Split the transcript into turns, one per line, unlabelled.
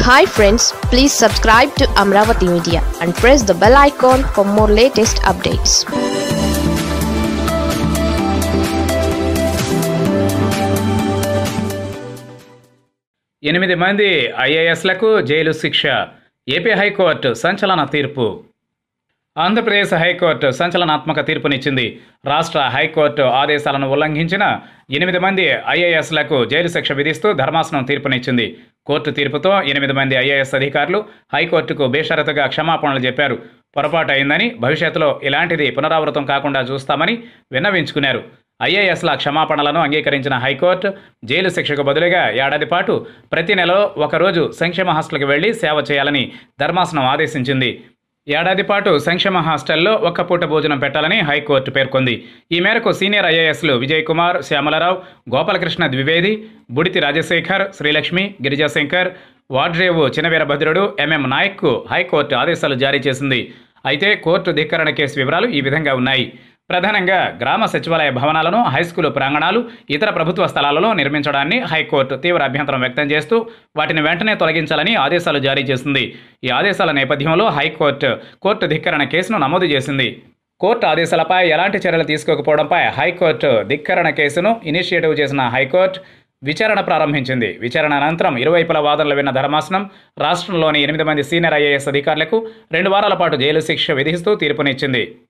hi friends please subscribe to Amaravati media and press the bell icon for more latest updates
ఎనిమిది మంది ఐఏఎస్లకు jail శిక్ష AP high court సంచలన తీర్పు ఆంధ్రప్రదేశ్ హైకోర్టు సంచలనాత్మక తీర్పునిచ్చింది రాష్ట్ర హైకోర్టు ఆదేశాలను ఉల్లంఘించిన ఎనిమిది మంది ఐఏఎస్లకు జైలు శిక్ష విధిస్తూ ధర్మాసనం తీర్పునిచ్చింది కోర్టు తీర్పుతో ఎనిమిది మంది ఐఏఎస్ అధికారులు హైకోర్టుకు బేషరతుగా క్షమాపణలు చెప్పారు పొరపాటు అయిందని భవిష్యత్తులో ఇలాంటిది పునరావృతం కాకుండా చూస్తామని విన్నవించుకున్నారు ఐఏఎస్ల క్షమాపణలను అంగీకరించిన హైకోర్టు జైలు శిక్షకు బదులుగా ఏడాది పాటు ప్రతి నెలలో ఒకరోజు సంక్షేమ హాస్టల్కి వెళ్లి సేవ చేయాలని ధర్మాసనం ఆదేశించింది ఏడాది పాటు సంక్షేమ హాస్టల్లో ఒక్క పూట భోజనం పెట్టాలని హైకోర్టు పేర్కొంది ఈ మేరకు సీనియర్ ఐఏఎస్లు విజయ్ కుమార్ శ్యామలరావు గోపాలకృష్ణ ద్వివేది బుడితి రాజశేఖర్ శ్రీలక్ష్మి గిరిజాశంకర్ వాడ్రేవు చినవీరభద్రుడు ఎంఎం నాయక్కు హైకోర్టు ఆదేశాలు జారీ చేసింది అయితే కోర్టు ధిక్కరణ కేసు వివరాలు ఈ విధంగా ఉన్నాయి ప్రధానంగా గ్రామ సచివాలయ భవనాలను హైస్కూలు ప్రాంగణాలు ఇతర ప్రభుత్వ స్థలాలలో నిర్మించడాన్ని హైకోర్టు తీవ్ర అభ్యంతరం వ్యక్తం చేస్తూ వాటిని వెంటనే తొలగించాలని ఆదేశాలు జారీ చేసింది ఈ ఆదేశాల నేపథ్యంలో హైకోర్టు కోర్టు ధిక్కరణ కేసును నమోదు చేసింది కోర్టు ఆదేశాలపై ఎలాంటి చర్యలు తీసుకోకపోవడంపై హైకోర్టు ధిక్కరణ కేసును ఇనిషియేటివ్ చేసిన హైకోర్టు విచారణ ప్రారంభించింది విచారణ అనంతరం ఇరువైపుల వాదనలు విన్న ధర్మాసనం రాష్ట్రంలోని ఎనిమిది మంది సీనియర్ ఐఏఎస్ అధికారులకు రెండు వారాల పాటు జైలు శిక్ష విధిస్తూ తీర్పునిచ్చింది